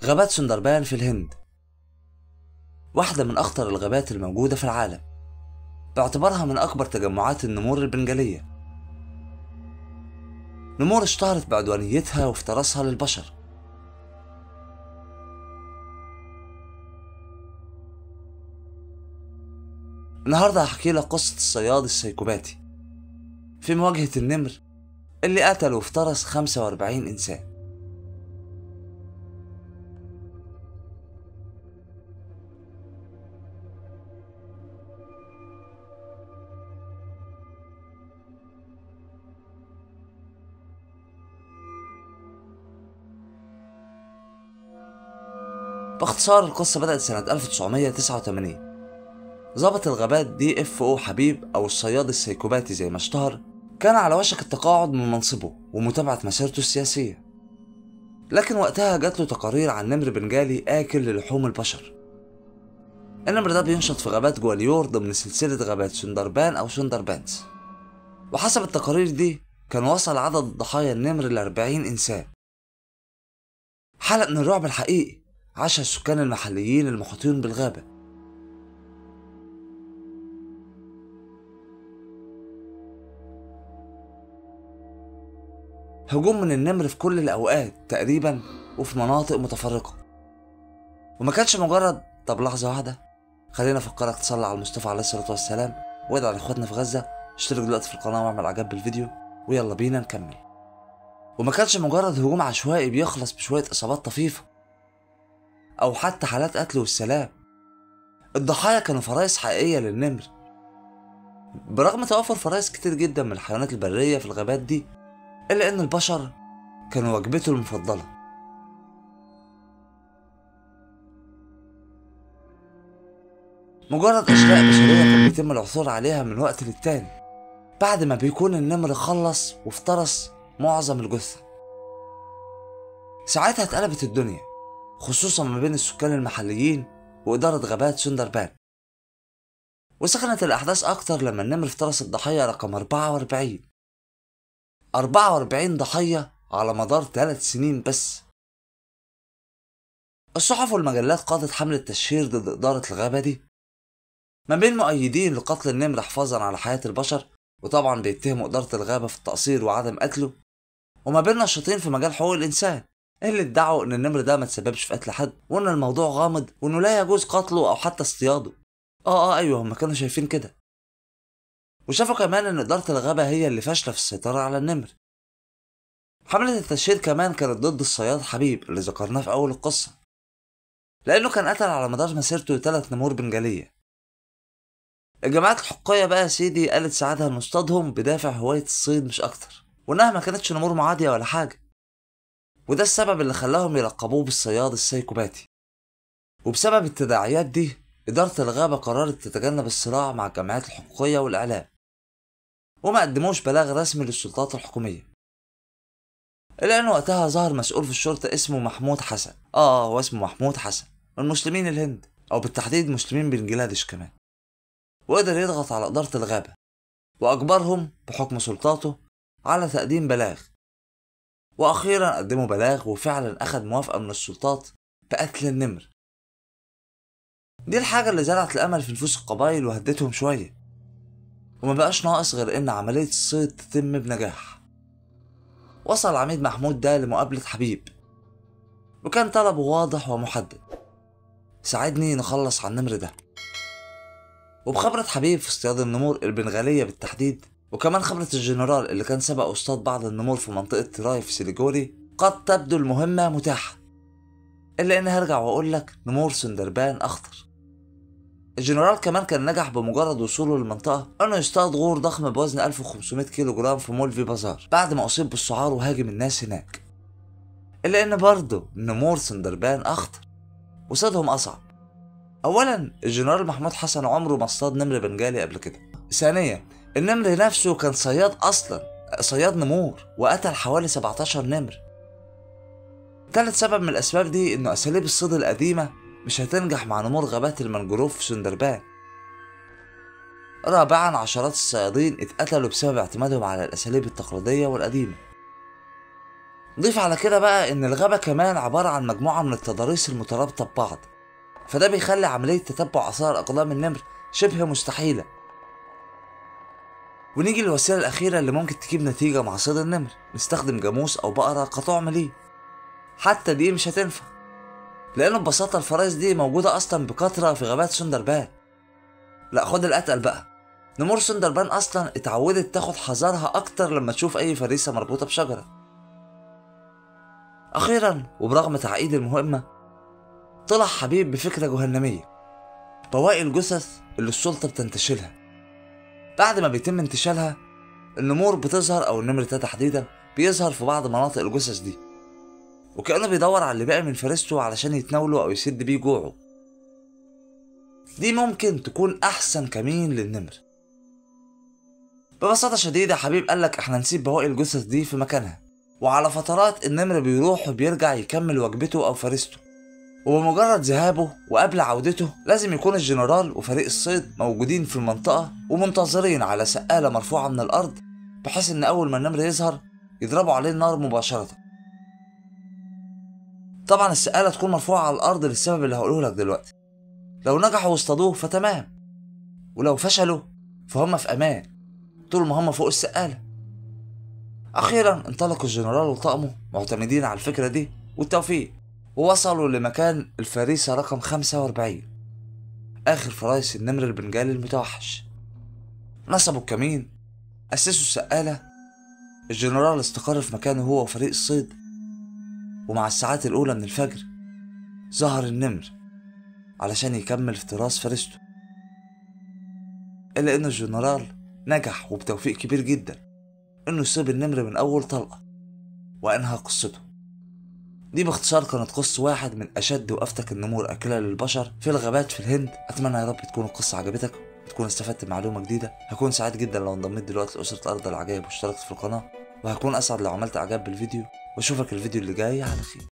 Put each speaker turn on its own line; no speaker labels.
غابات سندربان في الهند واحدة من أخطر الغابات الموجودة في العالم باعتبارها من أكبر تجمعات النمور البنجالية نمور اشتهرت بعدوانيتها وافتراسها للبشر النهاردة هحكي لك قصة الصياد السيكوباتي في مواجهة النمر اللي قتل وافترس 45 إنسان باختصار القصة بدأت سنة 1989 ضابط الغابات دي اف او حبيب او الصياد السيكوباتي زي ما اشتهر كان على وشك التقاعد من منصبه ومتابعة مسيرته السياسية لكن وقتها جات له تقارير عن نمر بنجالي آكل للحوم البشر النمر ده بينشط في غابات جواليور ضمن سلسلة غابات سندربان أو سندربانز وحسب التقارير دي كان وصل عدد ضحايا النمر ل 40 إنسان حالة من الرعب الحقيقي عاشها السكان المحليين المحيطين بالغابة هجوم من النمر في كل الأوقات تقريبا وفي مناطق متفرقة وما كانش مجرد طب لحظة واحدة خلينا أفكرك تصلي على المصطفى عليه الصلاة والسلام وادعي لإخواتنا في غزة اشترك دلوقتي في القناة واعمل إعجاب بالفيديو ويلا بينا نكمل وما كانش مجرد هجوم عشوائي بيخلص بشوية إصابات طفيفة أو حتى حالات قتل والسلام الضحايا كانوا فرائس حقيقية للنمر برغم توفر فرائس كتير جدا من الحيوانات البرية في الغابات دي إلا إن البشر كانوا وجبته المفضلة مجرد أشلاء بشرية كان بيتم العثور عليها من وقت للتاني بعد ما بيكون النمر خلص وافترس معظم الجثة ساعتها اتقلبت الدنيا خصوصا ما بين السكان المحليين وإدارة غابات سندربان وسخنت الأحداث أكتر لما النمر افترس الضحية رقم 44 44 ضحية على مدار ثلاث سنين بس الصحف والمجلات قادت حملة تشهير ضد إدارة الغابة دي ما بين مؤيدين لقتل النمر حفاظا على حياة البشر وطبعا بيتهموا إدارة الغابة في التقصير وعدم قتله وما بين ناشطين في مجال حقوق الإنسان اللي ادعوا إن النمر ده ما تسببش في قتل حد وإن الموضوع غامض وإنه لا يجوز قتله أو حتى اصطياده آه آه أيوه هما كانوا شايفين كده وشافوا كمان إن إدارة الغابة هي اللي فاشلة في السيطرة على النمر حملة التشهير كمان كانت ضد الصياد حبيب اللي ذكرناه في أول القصة لأنه كان قتل على مدار مسيرته ثلاث نمور بنجالية الجماعات الحقوقية بقى يا سيدي قالت ساعتها إن اصطادهم بدافع هواية الصيد مش أكتر وإنها ما كانتش نمور معادية ولا حاجة وده السبب اللي خلاهم يلقبوه بالصياد السيكوباتي وبسبب التداعيات دي إدارة الغابة قررت تتجنب الصراع مع الجمعيات الحقوقية والإعلام وما قدموش بلاغ رسمي للسلطات الحكومية إلا إن وقتها ظهر مسؤول في الشرطة اسمه محمود حسن آه هو اسمه محمود حسن من مسلمين الهند أو بالتحديد مسلمين بنجلاديش كمان وقدر يضغط على إدارة الغابة وأجبرهم بحكم سلطاته على تقديم بلاغ وأخيرا قدموا بلاغ وفعلا أخد موافقة من السلطات بقتل النمر دي الحاجة اللي زرعت الأمل في نفوس القبائل وهدتهم شوية وما بقاش ناقص غير إن عملية الصيد تتم بنجاح وصل العميد محمود ده لمقابلة حبيب وكان طلبه واضح ومحدد ساعدني نخلص على النمر ده وبخبرة حبيب في اصطياد النمور البنغالية بالتحديد وكمان خبرة الجنرال اللي كان سبق واصطاد بعض النمور في منطقة تراي في سيليجوري قد تبدو المهمة متاحة إلا إني هرجع وأقول لك نمور سندربان أخطر الجنرال كمان كان نجح بمجرد وصوله للمنطقة إنه يصطاد غور ضخم بوزن 1500 كيلو جرام في مول في بازار بعد ما أصيب بالسعار وهاجم الناس هناك إلا إن برضه نمور سندربان أخطر وصيدهم أصعب أولا الجنرال محمود حسن عمره ما اصطاد نمر بنجالي قبل كده ثانيا النمر نفسه كان صياد أصلا صياد نمور وقتل حوالي 17 نمر تالت سبب من الأسباب دي إنه أساليب الصيد القديمة مش هتنجح مع نمور غابات المنجروف في سندربان رابعا عشرات الصيادين اتقتلوا بسبب اعتمادهم على الأساليب التقليدية والقديمة ضيف على كده بقى ان الغابة كمان عبارة عن مجموعة من التضاريس المترابطة ببعض فده بيخلي عملية تتبع آثار أقدام النمر شبه مستحيلة ونيجي للوسيلة الأخيرة اللي ممكن تجيب نتيجة مع صيد النمر نستخدم جاموس أو بقرة كطعم ليه حتى دي مش هتنفع لأن ببساطة الفرايس دي موجودة أصلا بكثرة في غابات سندربان لا خد الأتقل بقى نمور سندربان أصلا اتعودت تاخد حذرها أكتر لما تشوف أي فريسة مربوطة بشجرة أخيرا وبرغم تعقيد المهمة طلع حبيب بفكرة جهنمية بواقي الجثث اللي السلطة بتنتشلها بعد ما بيتم انتشالها النمور بتظهر أو النمر ده تحديدا بيظهر في بعض مناطق الجثث دي وكأنه بيدور على اللي باقي من فريسته علشان يتناوله أو يسد بيه جوعه دي ممكن تكون أحسن كمين للنمر ببساطة شديدة حبيب قالك احنا نسيب بواقي الجثث دي في مكانها وعلى فترات النمر بيروح وبيرجع يكمل وجبته أو فريسته وبمجرد ذهابه وقبل عودته لازم يكون الجنرال وفريق الصيد موجودين في المنطقة ومنتظرين على سقالة مرفوعة من الأرض بحيث إن أول ما النمر يظهر يضربوا عليه النار مباشرة طبعا السقالة تكون مرفوعة على الأرض للسبب اللي هقوله لك دلوقتي لو نجحوا واصطادوه فتمام ولو فشلوا فهم في أمان طول ما هم فوق السقالة أخيرا انطلق الجنرال وطاقمه معتمدين على الفكرة دي والتوفيق ووصلوا لمكان الفريسة رقم 45 آخر فرايس النمر البنجالي المتوحش نصبوا الكمين أسسوا السقالة الجنرال استقر في مكانه هو وفريق الصيد ومع الساعات الأولى من الفجر ظهر النمر علشان يكمل في تراث فريسته إلا إن الجنرال نجح وبتوفيق كبير جدا إنه يصيب النمر من أول طلقة وأنهى قصته دي باختصار كانت قصة واحد من أشد وأفتك النمور أكلة للبشر في الغابات في الهند أتمنى يا رب تكون القصة عجبتك وتكون استفدت معلومة جديدة هكون سعيد جدا لو انضميت دلوقتي لأسرة أرض العجائب واشتركت في القناة وهكون أسعد لو عملت إعجاب بالفيديو وأشوفك الفيديو اللي جاي على خير